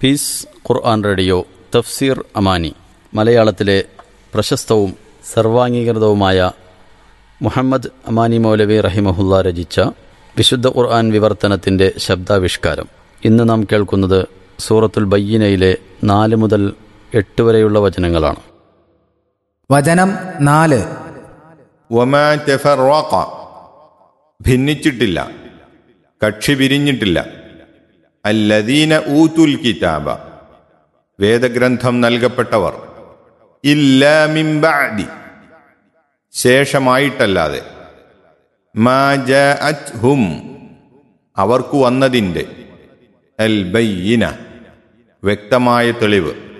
piece ഖുർആൻ radio തഫ്സീർ അമാനി മലയാളത്തിലെ പ്രശസ്തവും സർവാംഗീകൃതവുമായ മുഹമ്മദ് അമാനി മൗലവി റഹിമഹുല്ല രചിച്ച വിശുദ്ധ ഖുർആൻ വിവർത്തനത്തിൻ്റെ ശബ്ദാവിഷ്കാരം ഇന്ന് നാം കേൾക്കുന്നത് സൂറത്തുൽ ബയ്യനയിലെ നാല് മുതൽ എട്ട് വരെയുള്ള വചനങ്ങളാണ് വചനം നാല് ഒമാ തെഫറോക്ക ഭിന്നിച്ചിട്ടില്ല കക്ഷി പിരിഞ്ഞിട്ടില്ല അല്ലദീന ഊത്തുൽ കിതാബ വേദഗ്രന്ഥം നൽകപ്പെട്ടവർ ഇല്ലാമിംബാദി ശേഷമായിട്ടല്ലാതെ മാ ജഅത് ഹും അവർക്കു വന്നതിൻ്റെ അൽ ബയ്യിന വ്യക്തമായ തെളിവ്